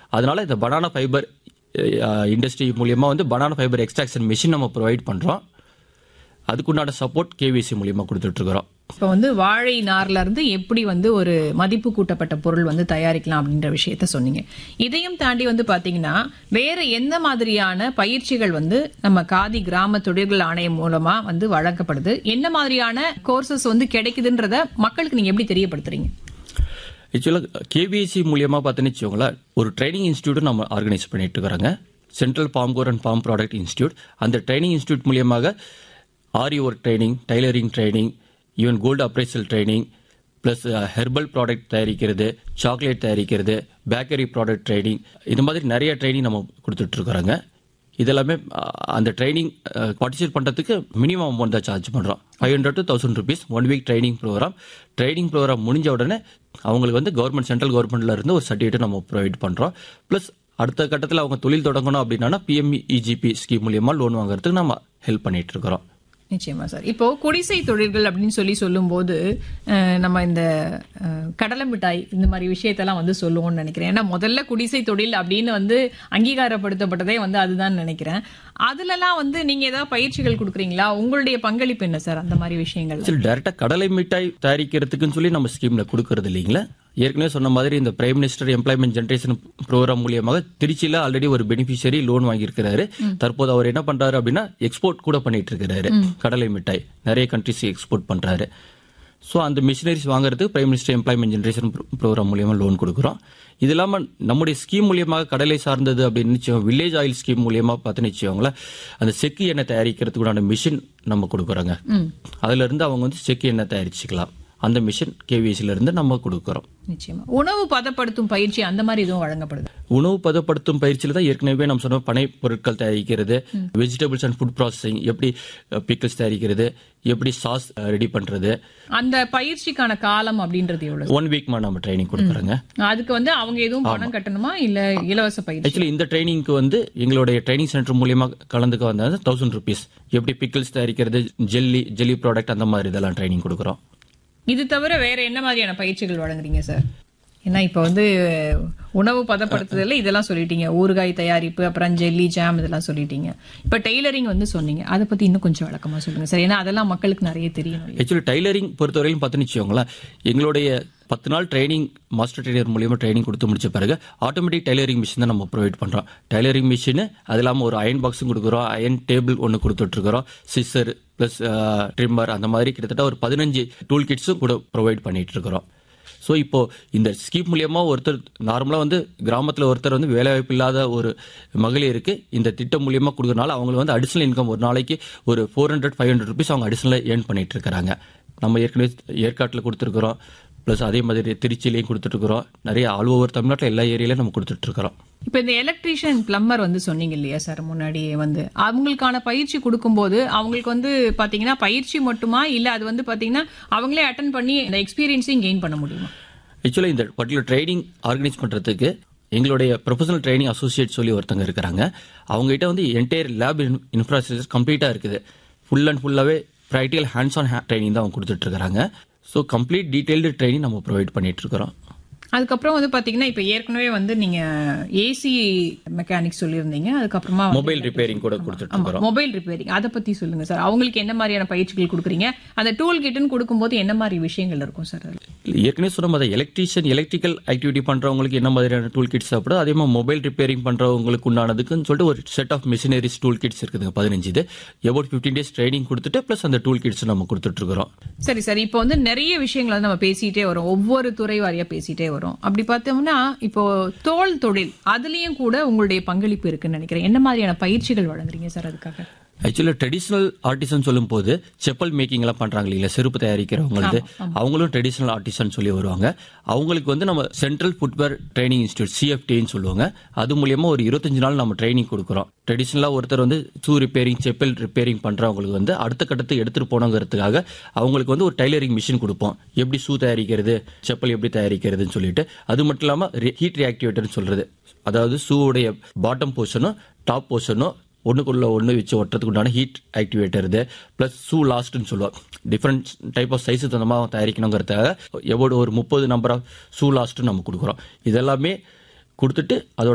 அதனால இந்த banana fibre industry மூலியமா வந்து பனானா ஃபைபர் எக்ஸ்ட்ராக்ஷன் மிஷின் நம்ம ப்ரொவைட் பண்றோம் அதுக்குண்டான சப்போர்ட் கேவிசி மூலியமா கொடுத்துட்டு இருக்கிறோம் இப்போ வந்து வாழை நார்ல இருந்து எப்படி வந்து ஒரு மதிப்பு கூட்டப்பட்ட பொருள் வந்து தயாரிக்கலாம் அப்படின்ற விஷயத்த சொன்னீங்க இதையும் தாண்டி வந்து பாத்தீங்கன்னா வேற எந்த மாதிரியான பயிற்சிகள் வந்து நம்ம காதி கிராம தொழில்கள் ஆணையம் மூலமா வந்து வழங்கப்படுது என்ன மாதிரியான கோர்சஸ் வந்து கிடைக்குதுன்றத மக்களுக்கு நீங்க எப்படி தெரியப்படுத்துறீங்க ஆக்சுவலாக கேபிஎஸ்சி மூலியமாக பார்த்தீங்கன்னு வச்சுக்கோங்களேன் ஒரு ட்ரைனிங் இன்ஸ்டியூட் நம்ம ஆர்கனைஸ் பண்ணிட்டு இருக்கிறாங்க central palmgur and palm product institute அந்த ட்ரைனிங் இன்ஸ்டியூட் மூலியமாக aari work training tailoring training even gold appraisal training plus herbal product தயாரிக்கிறது சாக்லேட் தயாரிக்கிறது பேக்கரி ப்ராடக்ட் ட்ரைனிங் இது மாதிரி நிறைய ட்ரைனிங் நம்ம கொடுத்துட்டு இருக்கிறோங்க இதெல்லாமே அஹ், அந்த ட்ரைனிங் பார்ட்டிசிபேட் பண்ணுறதுக்கு மினிமம் அமௌண்ட் தான் சார்ஜ் பண்ணுறோம் five hundred to thousand rupees one week training programme training programme முடிஞ்ச உடனே அவங்களுக்கு வந்து கவர்மெண்ட் சென்ட்ரல் கவர்மெண்ட்ல இருந்து ஒரு சர்டிஃபிகேட் நம்ம ப்ரொவைட் பண்ணுறோம் ப்ளஸ் அடுத்த கட்டத்தில் அவங்க தொழில் தொடங்கணும் அப்படின்னா பிஎம்இ இஜிபி ஸ்கீம் மூலியமா லோன் வாங்குறதுக்கு நம்ம ஹெல்ப் பண்ணிட்டு இருக்கிறோம் நிச்சயமா சார் இப்போ குடிசை தொழில்கள் அப்படின்னு சொல்லி சொல்லும்போது அஹ், நம்ம இந்த அஹ், கடலை மிட்டாய் இந்த மாதிரி விஷயத்தெல்லாம் வந்து சொல்லுவோம்னு நினைக்கிறேன் ஏன்னா முதல்ல குடிசை தொழில் அப்படின்னு வந்து அங்கீகாரப்படுத்தப்பட்டதே வந்து அதுதான் நினைக்கிறேன் அதுலலாம் வந்து நீங்க ஏதாவது பயிற்சிகள் கொடுக்குறீங்களா உங்களுடைய பங்களிப்பு என்ன சார் அந்த மாதிரி விஷயங்கள் சரி டேரக்டா கடலை மிட்டாய் தயாரிக்கிறதுக்குன்னு சொல்லி நம்ம ஸ்கீம்ல கொடுக்கறது இல்லைங்களா ஏற்கனவே சொன்ன மாதிரி இந்த prime minister employment generation programme மூலியமாக திருச்சியில ஆல்ரெடி ஒரு பெனிஃபிஷியரி லோன் வாங்கியிருக்கிறாரு தற்போது அவர் என்ன பண்றாரு அப்படின்னா எக்ஸ்போர்ட் கூட பண்ணிட்டு இருக்கிறாரு கடலை மிட்டாய் நிறைய கண்ட்ரிஸ் எக்ஸ்போர்ட் பண்றாரு ஸோ அந்த மிஷினரிஸ் வாங்குறதுக்கு prime minister employment generation programme மூலியமா லோன் கொடுக்குறோம் இது இல்லாம நம்முடைய ஸ்கீம் மூலியமாக கடலை சார்ந்தது அப்படின்னு வில்லேஜ் ஆயில் ஸ்கீம் மூலியமா பார்த்துன்னு வச்சுக்கோங்களேன் அந்த செக்கு எண்ணெய் தயாரிக்கிறதுக்குண்டான மிஷின் நம்ம கொடுக்குறோங்க அதுல இருந்து அவங்க வந்து செக்கு எண்ணெய் தயாரிச்சுக்கலாம் அந்த மிஷின் கேவிஎஸ்ல இருந்து நம்ம கொடுக்குறோம் நிச்சயமா உணவு பதப்படுத்தும் பயிற்சி அந்த மாதிரி எதுவும் வழங்கப்படுது உணவு பதப்படுத்தும் பயிற்சியில தான் ஏற்கனவே நம்ம சொன்ன பனை பொருட்கள் தயாரிக்கிறது வெஜிடபிள்ஸ் அண்ட் ஃபுட் ப்ராசஸிங் எப்படி பிக்கிள்ஸ் தயாரிக்கிறது எப்படி சாஸ் ரெடி பண்றது அந்த பயிற்சிக்கான காலம் அப்படின்றது எவ்வளவு ஒன் வீக் நம்ம ட்ரைனிங் கொடுக்குறோங்க அதுக்கு வந்து அவங்க எதுவும் பணம் கட்டணுமா இல்ல இலவச பயிற்சி ஆக்சுவலி இந்த ட்ரைனிங்க்கு வந்து எங்களுடைய ட்ரைனிங் சென்டர் மூலியமா கலந்துக்க வந்தது தௌசண்ட் ருபீஸ் எப்படி பிக்கிள்ஸ் தயாரிக்கிறது ஜெல்லி ஜெல்லி ப்ராடக்ட் அந்த மாதிரி இதெல்லாம் ட்ரைனிங் கொடுக்குறோம் இது தவிர வேற என்ன மாதிரியான பயிற்சிகள் வழங்குறீங்க சார் ஏன்னா இப்ப வந்து உணவு பதப்படுத்துதல்ல இதெல்லாம் சொல்லிட்டீங்க ஊறுகாய் தயாரிப்பு அப்புறம் ஜெல்லி ஜாம் இதெல்லாம் சொல்லிட்டீங்க இப்ப டெய்லரிங் வந்து சொன்னீங்க அதை பத்தி இன்னும் கொஞ்சம் விளக்கமா சொல்லுங்க சார் ஏன்னா அதெல்லாம் மக்களுக்கு நிறைய தெரியணும் இல்லையா? ஆக்சுவலி டைலரிங் பொறுத்தவரையிலும் பார்த்துன்னு வச்சுக்கோங்களேன் எங்களுடைய பத்து நாள் ட்ரைனிங் மாஸ்டர் ட்ரைனர் மூலியமா ட்ரைனிங் கொடுத்து முடிச்ச பிறகு ஆட்டோமேட்டிக் டைலரிங் மிஷின் தான் நம்ம ப்ரொவைட் பண்றோம் டைலரிங் மிஷின் அது இல்லாமல் ஒரு அயன் பாக்ஸும் கொடுக்குறோம் அயன் டேபிள் ஒன்று கொடுத்துட்டு இருக்கிறோம் சிஸ்ஸர் பிளஸ் ட்ரிம்மர் அந்த மாதிரி கிட்டத்தட்ட ஒரு பதினஞ்சு டூல் கிட்ஸும் கூட ப்ரொவைட் பண்ணிட்டு இருக்கிறோம் ஸோ இப்போ இந்த ஸ்கீம் மூலியமா ஒருத்தர் நார்மலாக வந்து கிராமத்தில் ஒருத்தர் வந்து வேலைவாய்ப்பு இல்லாத ஒரு மகளிருக்கு இந்த திட்டம் மூலியமா கொடுக்கறனால அவங்களுக்கு வந்து அடிஷனல் இன்கம் ஒரு நாளைக்கு ஒரு four hundred five hundred rupees அவங்க அடிஷனலாக ஏர்ன் பண்ணிட்டு இருக்கிறாங்க நம்ம ஏற்கனவே ஏற்காட்டில் கொடுத்துருக்குறோம் ப்ளஸ் அதே மாதிரி திருச்சியிலையும் கொடுத்துட்ருக்குறோம் நிறைய ஆல் ஓவர் தமிழ்நாட்டில் எல்லா ஏரியாலையும் நம்ம கொடுத்துட்ருக்குறோம் இப்ப இந்த எலக்ட்ரீஷியன் பிளம்பர் வந்து சொன்னீங்க இல்லையா சார் முன்னாடியே வந்து அவங்களுக்கான பயிற்சி கொடுக்கும்போது அவங்களுக்கு வந்து பாத்தீங்கன்னா பயிற்சி மட்டுமா இல்ல அது வந்து பாத்தீங்கன்னா அவங்களே அட்டன் பண்ணி இந்த எக்ஸ்பீரியன்ஸையும் கெயின் பண்ண முடியுமா ஆக்சுவலாக இந்த பர்டிகுலர் ட்ரைனிங் ஆர்கனைஸ் பண்ணுறதுக்கு எங்களுடைய ப்ரொஃபஷனல் ட்ரைனிங் அசோசியேட் சொல்லி ஒருத்தங்க இருக்கிறாங்க அவங்ககிட்ட வந்து என்டையர் லேப் இன்ஃப்ராஸ்ட்ரக்சர் கம்ப்ளீட்டாக இருக்குது ஃபுல் அண்ட் ஃபுல்லாகவே ப்ராக்டிக்கல் ஹேண்ட்ஸ் ஆன் ட்ரைனிங் தான் அவங்க கொடுத்துட்டு இருக்காங்க ஸோ கம்ப்ளீட் டீடைல்டு ட்ரைனிங் நம்ம ப்ரொவைட் பண்ணிட்டு இருக்கிறோம் அதுக்கப்புறம் வந்து பாத்தீங்கன்னா இப்ப ஏற்கனவே வந்து நீங்க ஏசி மெக்கானிக் சொல்லியிருந்தீங்க அதுக்கப்புறமா வந்து- மொபைல் ரிப்பேரிங் கூட கொடுத்துட்டு ஆமா இருக்கிறோம் மொபைல் ரிப்பேரிங் அதை பத்தி சொல்லுங்க சார் அவங்களுக்கு என்ன மாதிரியான பயிற்சிகள் கொடுக்குறீங்க அந்த டூல் கிட்னு கொடுக்கும்போது என்ன மாதிரி விஷயங்கள் இருக்கும் சார் அதுல? ஏற்கனவே சொன்ன மாதிரி எலக்ட்ரீஷியன் எலக்ட்ரிக்கல் ஆக்டிவிட்டி பண்றவங்களுக்கு என்ன மாதிரியான டூல் கிட்ஸ் சாப்பிடும் அதே மாதிரி மொபைல் ரிப்பேரிங் பண்றவங்களுக்கு உண்டானதுக்குன்னு சொல்லிட்டு ஒரு set of machineries tool kits இருக்குதுங்க பதினஞ்சு இது எபவுட் ஃபிஃப்டீன் டேஸ் ட்ரைனிங் கொடுத்துட்டு ப்ளஸ் அந்த டூல் கிட்ஸ் நம்ம கொடுத்துட்டு இருக்கிறோம் சரி சரி இப்போ வந்து நிறைய விஷயங்களை வந்து நம்ம பேசிட்டே வரோம் ஒவ்வொரு துறை வாரியா பேசிட்டே வரோம் அப்படி பார்த்தோம்னா இப்போ தோல் தொழில் அதுலயும் கூட உங்களுடைய பங்களிப்பு இருக்குன்னு நினைக்கிறேன் என்ன மாதிரியான பயிற்சிகள் வழங்குறீங்க சார் அதுக்காக ஆக்சுவலாக ட்ரெடிஷ்னல் ஆர்டிசன் சொல்லும் போது செப்பல் மேக்கிங் எல்லாம் பண்றாங்க இல்லையா செருப்பு தயாரிக்கிறவங்களுக்கு அவங்களும் ட்ரெடிஷ்னல் ஆர்டிசன் சொல்லி வருவாங்க அவங்களுக்கு வந்து நம்ம சென்ட்ரல் ஃபுட்வேர் ட்ரைனிங் இன்ஸ்டியூட் சிஎஃப்டின்னு சொல்லுவாங்க அது மூலியமா ஒரு இருபத்தஞ்சு நாள் நம்ம ட்ரைனிங் கொடுக்குறோம் ட்ரெடிஷ்னலாக ஒருத்தர் வந்து ஷூ ரிப்பேரிங் செப்பல் ரிப்பேரிங் பண்றவங்களுக்கு வந்து அடுத்த கட்டத்துக்கு எடுத்துட்டு போனோங்கிறதுக்காக அவங்களுக்கு வந்து ஒரு டைலரிங் மிஷின் கொடுப்போம் எப்படி ஷூ தயாரிக்கிறது செப்பல் எப்படி தயாரிக்கிறதுன்னு சொல்லிட்டு அது மட்டும் இல்லாம ஹீட் ரியாக்டிவேட்டர்னு சொல்றது அதாவது ஷூவுடைய பாட்டம் போர்ஷனும் டாப் போர்ஷனும் ஒண்ணுக்குள்ள ஒன்று வச்சு ஒட்டுறதுக்கு உண்டான ஹீட் ஆக்டிவேட்டர் இது ப்ளஸ் ஷூ லாஸ்ட்னு சொல்லுவோம் டிஃப்ரெண்ட் டைப் ஆஃப் சைஸ் தந்தமாக தயாரிக்கணுங்கிறதுக்காக எவ்வளோ ஒரு முப்பது நம்பர் ஆஃப் ஷூ லாஸ்ட்னு நம்ம கொடுக்குறோம் இதெல்லாமே கொடுத்துட்டு அதோட